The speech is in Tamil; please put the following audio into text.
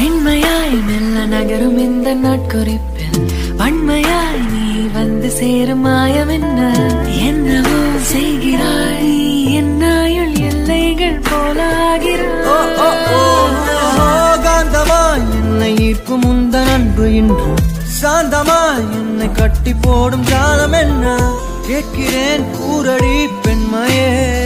மென்மையாய் மெல்ல நகரும் இந்த நாட்குறிப்பில் வன்மையாய் நீ வந்து சேரும் மாயம் என்ன என்னவோ செய்கிறாய் நீ என்னாயுள் எல்லைகள் போலாகிறாய் காந்தமாய் என்னை ஈர்க்கும் உந்தன் அன்பு இன்று சாந்தமாய் என்னை கட்டி போடும் காலம் என்ன கேட்கிறேன் கூரடி பெண்மையே